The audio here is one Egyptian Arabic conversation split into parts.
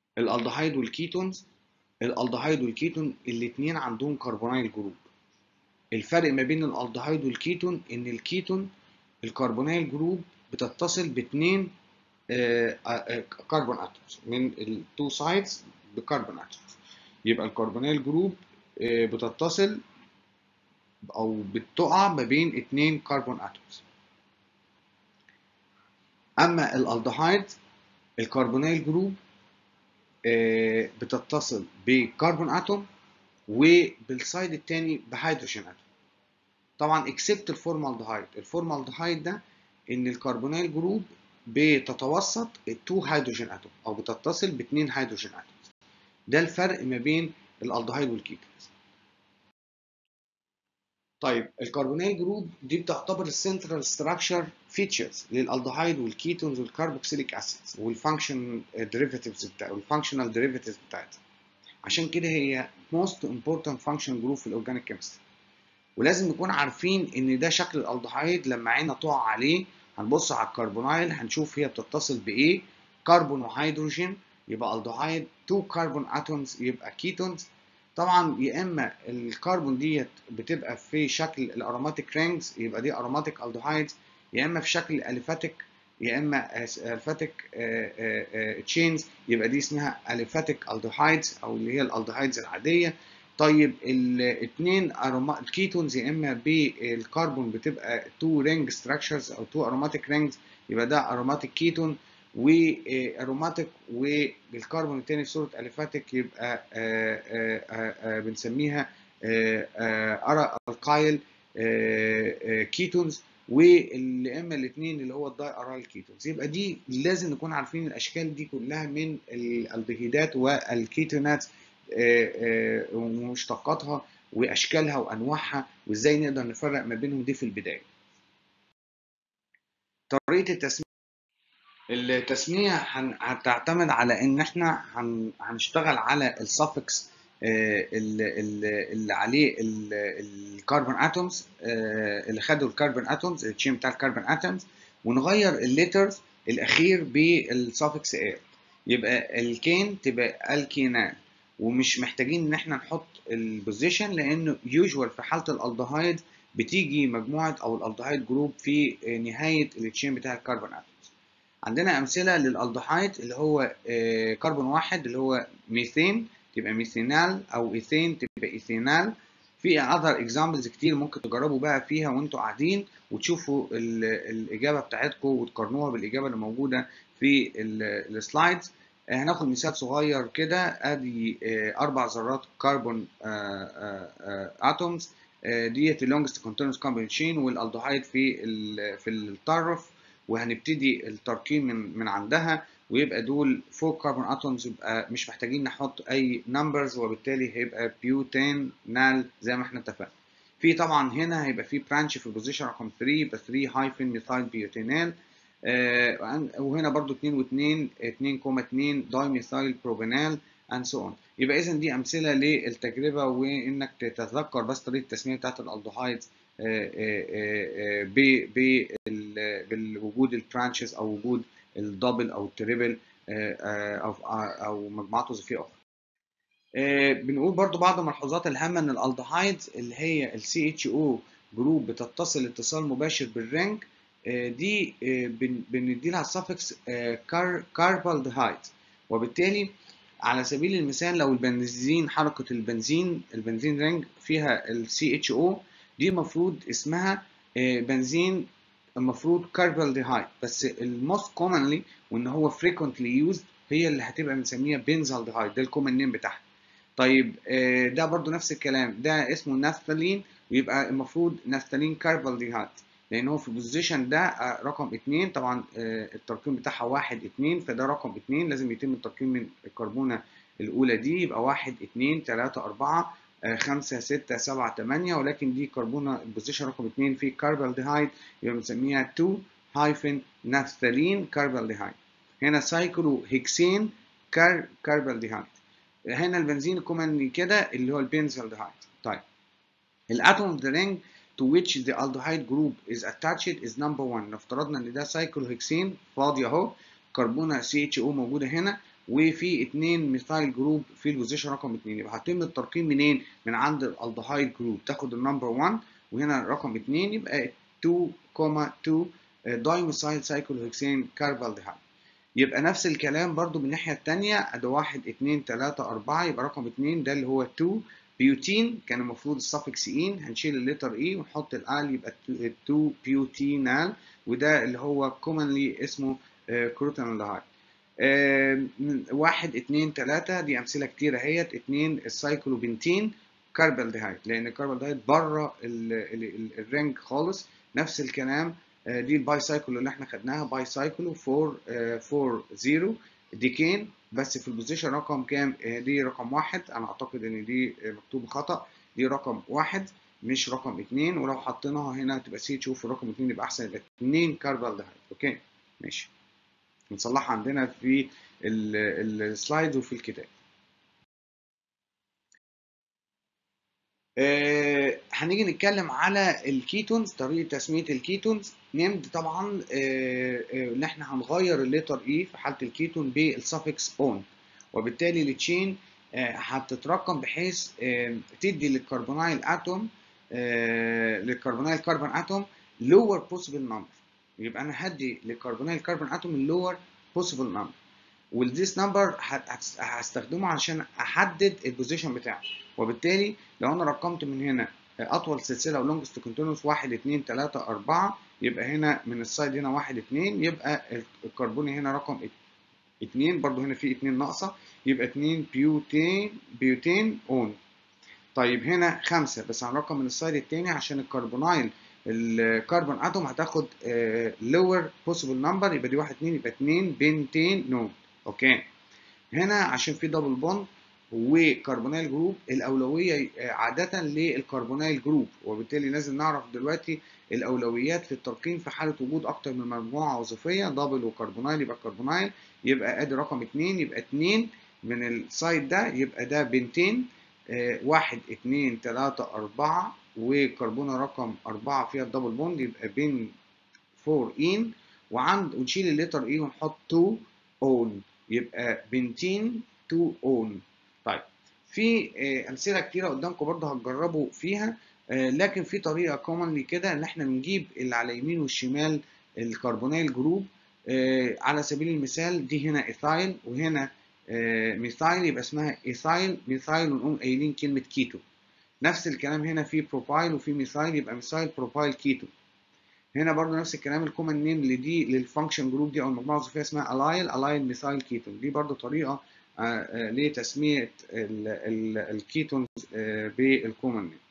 الالدهايد والكيتونز الالدهايد والكيتون الاثنين عندهم كربونايل جروب الفرق ما بين الالدهايد والكيتون ان الكيتون الكربونايل جروب بتتصل باثنين كربون اتومز من التو سايدز بكربون اتومز يبقى الكربونايل جروب بتتصل او بتقع ما بين اثنين كربون اتومز اما الالدهايد الكربونايل جروب بتتصل بكربون اتوم وبالسايد الثاني بهيدروجين اتوم طبعا اكسبت الفورمالدهايد الفورمالدهايد ده ان الكربونايل جروب بتتوسط التو هيدروجين اتوم او بتتصل باثنين هيدروجين اتوم ده الفرق ما بين الالدهايد والكيتونز طيب الكربونيل جروب دي بتعتبر السنترال ستراكشر فيتشرز للالدهايد والكيتونز والكربوكسيليك اسيدز والفانكشن ديريفاتيفز بتاع والفانكشنال ديريفاتيفز بتاعتها عشان كده هي موست امبورتنت فانكشن جروب في الاورجانيك كيمستري ولازم نكون عارفين ان ده شكل الالدهايد لما عيننا تقع عليه هنبص على الكربونايل هنشوف هي بتتصل بايه كربون وهيدروجين يبقى الدهايد 2 كربون اتومز يبقى كيتونز طبعا يا اما الكربون ديت بتبقى في شكل الاروماتيك رينجز يبقى دي اروماتيك الدهايدز يا اما في شكل اليفاتيك يا اما الفاتيك تشينز يبقى دي اسمها اليفاتيك الدهايدز او اللي هي الالدهايدز العاديه طيب الاثنين الكيتونز يا اما بالكربون بتبقى تو رينج ستراكشرز او تو اروماتيك رينجز يبقى ده اروماتيك كيتون واروماتيك وبالكربون الثاني في صوره اليفاتيك يبقى آآ آآ بنسميها ارا القايل كيتونز واللي اما الاثنين اللي هو الداي ارايل كيتونز يبقى دي لازم نكون عارفين الاشكال دي كلها من الالدهيدات والكيتونات ومشتقاتها واشكالها وانواعها وازاي نقدر نفرق ما بينهم دي في البدايه طريقه التسميه التسميه هتعتمد على ان احنا هنشتغل على السفكس اللي عليه الكربون اتومز اللي خدوا الكربون اتومز التشين بتاع الكربون اتومز ونغير الليترز الاخير بالسفكس ال يبقى الكين تبقى الكينال ومش محتاجين ان احنا نحط البوزيشن لانه يوجوال في حاله الالدهايد بتيجي مجموعه او الالدهايد جروب في نهايه التشين بتاع الكربون اتومز عندنا امثله للالدهايد اللي هو كربون واحد اللي هو ميثين تبقى ميثينال او ايثين تبقى ايثينال في اذر اكزامبلز كتير ممكن تجربوا بقى فيها وانتوا قاعدين وتشوفوا الاجابه بتاعتكم وتقارنوها بالاجابه اللي موجوده في السلايدز هناخد مثال صغير كده ادي اربع ذرات كربون اتومز ديت اللونجست كونتينوس كومباوند تشين والالدهايد في في الطرف وهنبتدي التركيب من من عندها ويبقى دول فوق كربون اتومز يبقى مش محتاجين نحط اي نمبرز وبالتالي هيبقى بيوتين نال زي ما احنا اتفقنا في طبعا هنا هيبقى في برانش في البوزيشن رقم 3 يبقى 3 هايفن ميثايل بيوتينال آه وهنا برضو 2 و2 2.2 داي ميثايل بروبينال اند سو اون يبقى اذا دي امثله للتجربه وانك تتذكر بس طريقه التسميه بتاعت الالدهايدز بوجود البرانشز او وجود الدبل او التريبل او او مجموعات وظيفيه اخرى. بنقول برضو بعض الملحوظات الهامه ان الالدهايدز اللي هي السي اتش او جروب بتتصل اتصال مباشر بالرنج دي بندي لها السفكس كاربالدهايد وبالتالي على سبيل المثال لو البنزين حركه البنزين البنزين رنج فيها السي اتش او دي المفروض اسمها بنزين المفروض كاربالدهايد بس الموست كومنلي وان هو فريكونتلي يوزد هي اللي هتبقى بنسميها بنزالدهايد ده الكومن نيم بتاعها طيب ده برضو نفس الكلام ده اسمه نافتالين ويبقى المفروض نافتالين كاربالدهايد لان هو في البوزيشن ده رقم 2 طبعا التركيب بتاعها 1 2 فده رقم 2 لازم يتم التركيب من الكربونه الاولى دي يبقى 1 2 3 4 5 6 7 8 ولكن دي كربونه البوزيشن رقم 2 في كاربالدهايد يبقى بنسميها 2 هايفن نافتالين كاربالدهايد هنا سايكلو هيكسين كار كاربالدهايد هنا البنزين الكومن كده اللي هو البنزالدهايد طيب الاتوم اوف ذا رينج to which the aldehyde group is attached is number 1 لو افترضنا ان ده سايكلوهكسين فاضي اهو كربونه سي اتش او موجوده هنا وفي اثنين ميثايل جروب في البوزيشن رقم 2 يبقى هيتم الترقيم منين؟ من عند الالدهايد جروب تاخد النمبر 1 وهنا رقم 2 يبقى 2 2 دايميثايل سايكلوهكسين كاربالديهايد يبقى نفس الكلام برضو من الناحيه الثانيه ادي 1 2 3 4 يبقى رقم 2 ده اللي هو 2 بيوتين كان المفروض السفكس ان هنشيل الليتر اي ونحط الال يبقى 2 بيوتينال وده اللي هو كومنلي اسمه كروتانالدهايد واحد اتنين تلاتة دي أمثلة كتيرة اهيت اتنين السايكلوبنتين كاربالديهايد لأن الكاربالديهايد بره الرينج خالص نفس الكلام دي الباي سايكل اللي احنا خدناها باي سايكلو 4 4 0 ديكين بس في البوزيشن رقم كام دي رقم واحد انا اعتقد ان دي مكتوب خطا دي رقم واحد مش رقم اتنين ولو حطيناها هنا تبقى سي تشوف رقم اتنين يبقى احسن يبقى اتنين كاربالديهايد اوكي ماشي نصلحها عندنا في السلايد وفي الكتاب آه هنيجي نتكلم على الكيتونز طريقه تسميه الكيتونز نمد طبعا آه آه اللي احنا هنغير الليتر اي في حاله الكيتون بالسفكس اون وبالتالي التشين هتترقم بحيث تدي للكربونايل اتوم للكربونايل كربون اتوم لور بوسيبل نمبر يبقى انا هدي للكربونايل كربون اتوم اللور بوسيبل نمبر والديس نمبر هستخدمه عشان احدد البوزيشن بتاعه وبالتالي لو انا رقمت من هنا اطول سلسله او لونجست كونتينوس 1 2 3 4 يبقى هنا من السايد هنا 1 2 يبقى الكربوني هنا رقم 2 برضو هنا في 2 ناقصه يبقى 2 بيوتين بيوتين اون طيب هنا 5 بس هنرقم من السايد الثاني عشان الكربونايل الكربون اتوم هتاخد لور بوسيبل نمبر يبقى دي 1 2 يبقى 2 بنتين نون اوكي هنا عشان في دبل بوند وكربونايل جروب الاولويه عاده للكربونايل جروب وبالتالي لازم نعرف دلوقتي الاولويات في الترقيم في حاله وجود اكتر من مجموعه وظيفيه دبل وكربونايل يبقى كربونايل يبقى ادي رقم 2 يبقى 2 من السايد ده يبقى ده بنتين 1 2 3 4 وكربونه رقم 4 فيها الدبل بوند يبقى بين 4 ان وعند ونشيل الليتر اي ونحط 2 اون يبقى بنتين 2 اون طيب في امثله كتيره قدامكم برضه هتجربوا فيها لكن في طريقه كومنلي كده ان احنا بنجيب اللي على اليمين والشمال الكربونيل جروب على سبيل المثال دي هنا ايثايل وهنا ميثايل يبقى اسمها ايثايل ميثايل ونقوم قايلين كلمه كيتو نفس الكلام هنا في بروبايل وفي ميثايل يبقى ميثايل بروبايل كيتو هنا برضو نفس الكلام الكومن نيم لدي للفانكشن جروب دي او المجموعه الوظيفيه اسمها الايل الايل ميثايل كيتون دي برضو طريقه لتسميه الكيتونز بالكومن نيم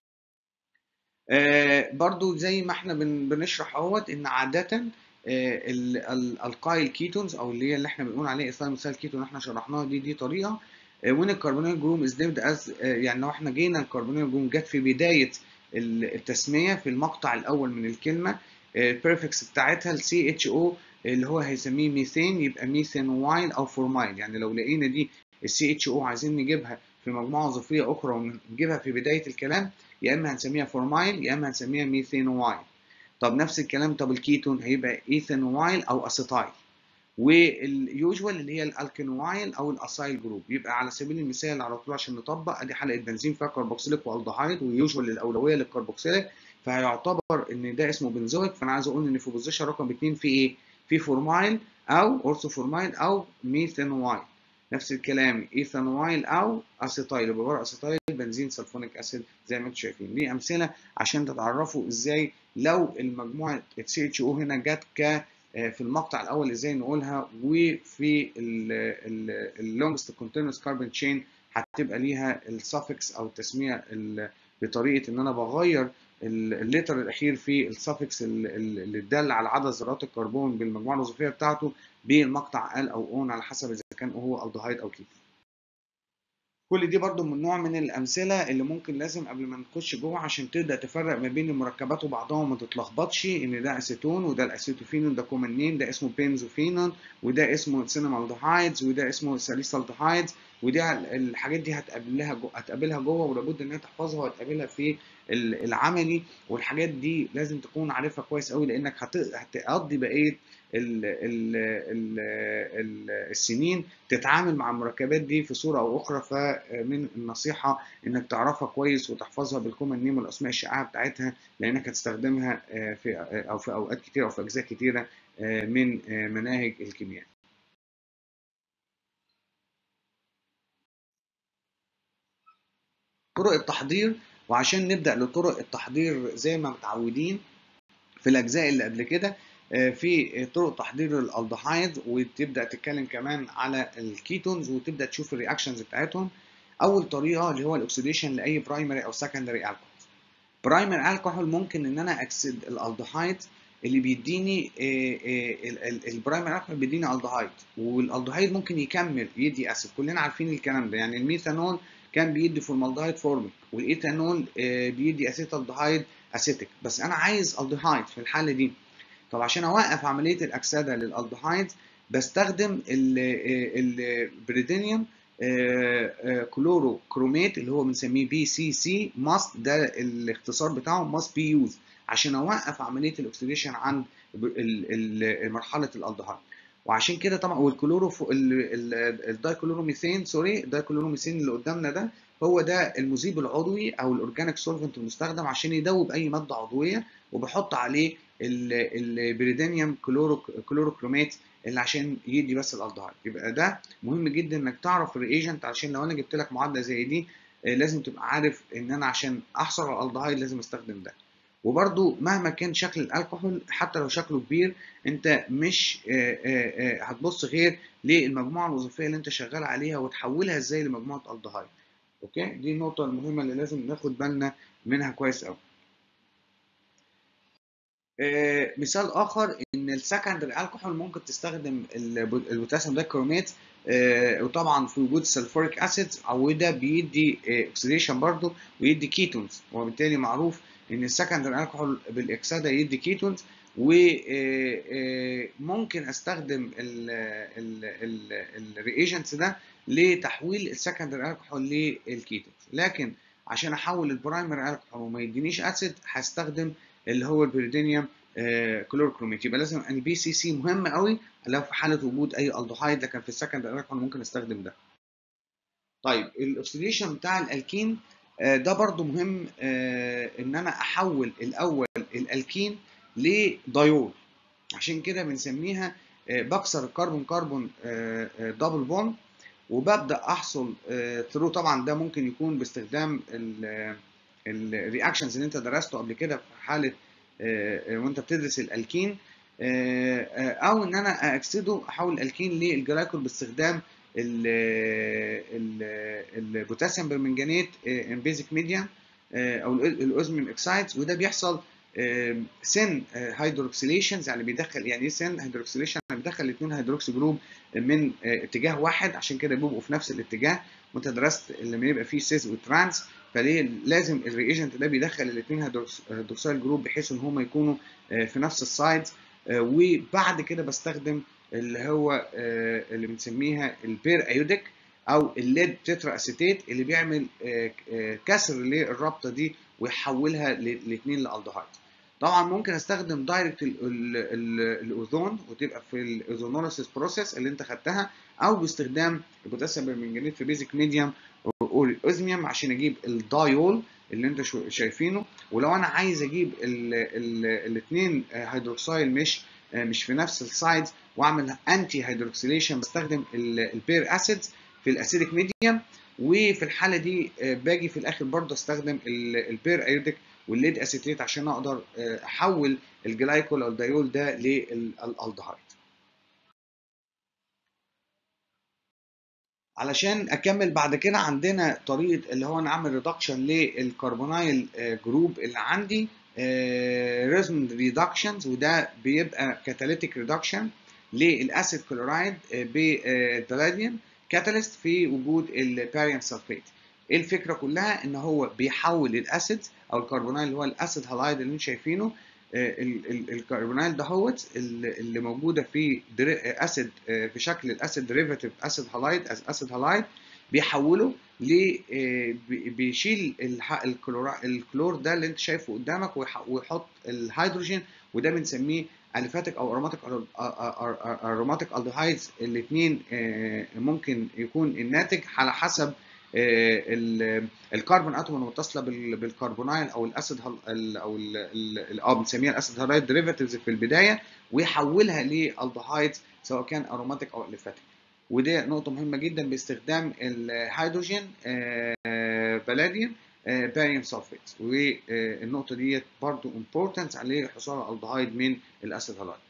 برضو زي ما احنا بنشرح اهوت ان عاده الالقايل كيتونز او اللي هي اللي احنا بنقول عليه ايثايل ميثايل كيتون احنا شرحناها دي دي طريقه وين الكربونيل جروم از نيمد از يعني لو احنا جينا الكربونيل جروم جت في بدايه التسميه في المقطع الاول من الكلمه البريفكس بتاعتها السي اتش او اللي هو هيسميه ميثين يبقى ميثين وايل او فورمايل يعني لو لقينا دي السي اتش او عايزين نجيبها في مجموعه وظيفيه اخرى ونجيبها في بدايه الكلام يا اما هنسميها فورمايل يا اما هنسميها ميثين وايل طب نفس الكلام طب الكيتون هيبقى ايثين وايل او اسيتايل واليوجوال اللي هي الالكينوايل او الاسايل جروب يبقى على سبيل المثال على طول عشان نطبق ادي حلقه بنزين فيها كربوكسيليك والدهايد ويوجوال الاولويه للكربوكسيليك فهيعتبر ان ده اسمه بنزويك فانا عايز اقول ان في بوزيشن رقم 2 في ايه؟ في فورمايل او اورثو فورمايل او ميثانوايل نفس الكلام ايثانوايل او اسيتايل يبقى بره اسيتايل بنزين سلفونيك اسيد زي ما انتم شايفين دي امثله عشان تتعرفوا ازاي لو المجموعه سي اتش او هنا جت ك في المقطع الاول ازاي نقولها وفي اللونجست كونتينوس كاربون تشين هتبقى ليها السفكس او التسميه بطريقه ان انا بغير الليتر الاخير في السفكس اللي دل على عدد ذرات الكربون بالمجموعه الوظيفيه بتاعته بالمقطع ال او اون على حسب اذا كان هو الدهايد او كيتون كل دي برضو من نوع من الامثله اللي ممكن لازم قبل ما نخش جوه عشان تبدا تفرق ما بين المركبات وبعضها وما تتلخبطش ان ده اسيتون وده الاسيتوفينون ده كومن نيم ده اسمه بنزوفينون وده اسمه سينامالدهايدز وده اسمه ساليسالدهايدز ودي الحاجات دي هتقابلها جو هتقابلها جوه ولابد ان هي تحفظها وهتقابلها في العملي والحاجات دي لازم تكون عارفها كويس قوي لانك هتقضي بقيه ال ال ال ال السنين تتعامل مع المركبات دي في صوره او اخرى فمن النصيحه انك تعرفها كويس وتحفظها بالكومن نيم والاسماء الشائعه بتاعتها لانك هتستخدمها في او في اوقات كتيره او في اجزاء كتيره من مناهج الكيمياء. طرق التحضير وعشان نبدا لطرق التحضير زي ما متعودين في الاجزاء اللي قبل كده في طرق تحضير الالدهايد وتبدا تتكلم كمان على الكيتونز وتبدا تشوف الرياكشنز بتاعتهم اول طريقه اللي هو الاكسيديشن لاي برايمري او سكندري الكحول برايمري الكحول ممكن ان انا اكسد الالدهايد اللي بيديني البرايمري الكحول بيديني الدهايد والالدهايد ممكن يكمل يدي اسيد كلنا عارفين الكلام ده يعني الميثانول كان بيدي فورمالدهايد فورميك والايثانول بيدي اسيتالدهايد اسيتيك بس انا عايز الدهايد في الحاله دي طب عشان اوقف عمليه الاكسده للالدهايد بستخدم البريدينيوم كلورو كرومات اللي هو بنسميه بي سي سي ماست ده الاختصار بتاعه ماست بي يوز عشان اوقف عمليه الاكسديشن عند مرحله الالدهايد وعشان كده طبعا والكلورو الدايكلوروميثين سوري الدايكلوروميثين اللي قدامنا ده هو ده المذيب العضوي او الاورجانيك سولفنت المستخدم عشان يدوب اي ماده عضويه وبحط عليه البريدينيوم كلورو كلوروكرومات اللي عشان يدي بس الالدهايد يبقى ده مهم جدا انك تعرف الريجنت عشان لو انا جبت لك معادله زي دي لازم تبقى عارف ان انا عشان احصل على الالدهايد لازم استخدم ده وبرده مهما كان شكل الكحول حتى لو شكله كبير انت مش هتبص غير للمجموعه الوظيفيه اللي انت شغال عليها وتحولها ازاي لمجموعه الدهايد اوكي دي النقطه المهمه اللي لازم ناخد بالنا منها كويس قوي مثال اخر ان السكندري الكحول ممكن تستخدم البوتاسيوم دايكرومات وطبعا في وجود سلفوريك اسيد وده بيدي اوكسيديشن برضه ويدي كيتونز وبالتالي معروف ان السكندري الكحول بالاكسده يدي كيتونز وممكن استخدم الريجنتس ده لتحويل السكندري الكحول للكيتونز لكن عشان احول البرايمري الكحول وما يدينيش اسيد هستخدم اللي هو البريدينيوم كلوروكروميت يبقى لازم البي سي سي مهم قوي لو في حاله وجود اي الدهايد لكن في السكندري الكحول ممكن استخدم ده طيب الاكسيديشن بتاع الالكين ده برضو مهم ان انا احول الاول الالكين لدايول عشان كده بنسميها بكسر الكربون كربون دبل بوند وببدا احصل ثرو طبعا ده ممكن يكون باستخدام الرياكشنز اللي انت درسته قبل كده في حاله وانت بتدرس الالكين او ان انا اكسده احول الالكين للجلايكول باستخدام البوتاسيوم برمنجانات ان بيزك ميديا او الاوزميوم اكسايدز وده بيحصل سن هيدروكسيليشنز يعني بيدخل يعني ايه سن هيدروكسيليشن يعني بيدخل الاثنين هيدروكسي جروب من اتجاه واحد عشان كده بيبقوا في نفس الاتجاه وانت درست لما يبقى فيه سيس وترانس فليه لازم الريجنت ده بيدخل الاثنين هيدروكسيل جروب بحيث ان هم يكونوا في نفس السايدز وبعد كده بستخدم اللي هو اللي بنسميها البير ايوديك او الليد تترا اسيتيت اللي بيعمل كسر للرابطه دي ويحولها الاثنين لالدهايد طبعا ممكن استخدم دايركت الاوزون وتبقى في الاوزونوليسيس بروسيس اللي انت خدتها او باستخدام البوتاسيوم برمنجانيت في بيزك ميديوم او الاوزميوم عشان اجيب الدايول اللي انت شايفينه ولو انا عايز اجيب الاثنين هيدروكسيل مش مش في نفس السايدز واعمل انتي هيدروكسيليشن بستخدم البير اسيدز في الاسيديك ميديوم وفي الحاله دي باجي في الاخر برضه استخدم البير ايوديك والليد اسيتيت عشان اقدر احول الجلايكول او الدايول ده للالدهايد علشان اكمل بعد كده عندنا طريقه اللي هو انا اعمل ريدكشن للكربونايل جروب اللي عندي ريزموند ريدكشنز وده بيبقى كاتاليتيك ريدكشن للاسيد كلورايد بالدلاديوم كاتاليست في وجود الباريوم سلفيت ايه الفكره كلها ان هو بيحول الاسيد او الكربونايل اللي هو الاسيد هالايد اللي انتم شايفينه الكربونايل دهوت اللي موجوده في اسيد في شكل الاسيد ديريفاتيف اسيد هالايد اسيد هالايد بيحوله ل بيشيل الكلور ده اللي انت شايفه قدامك ويحط الهيدروجين وده بنسميه اليفاتيك او اروماتيك اروماتيك الدهايدز الاثنين ممكن يكون الناتج على حسب الكربون اتوم المتصله بالكربونايل او الاسيد او ال او بنسميها الاسيد هالايد ديريفاتيفز في البدايه ويحولها لالدهايدز سواء كان اروماتيك او اليفاتيك ودي نقطه مهمه جدا باستخدام الهيدروجين بلاديوم باريوم سلفيت والنقطه ديت برضو امبورتنت عليه حصول الالدهايد من الاسيد هالايد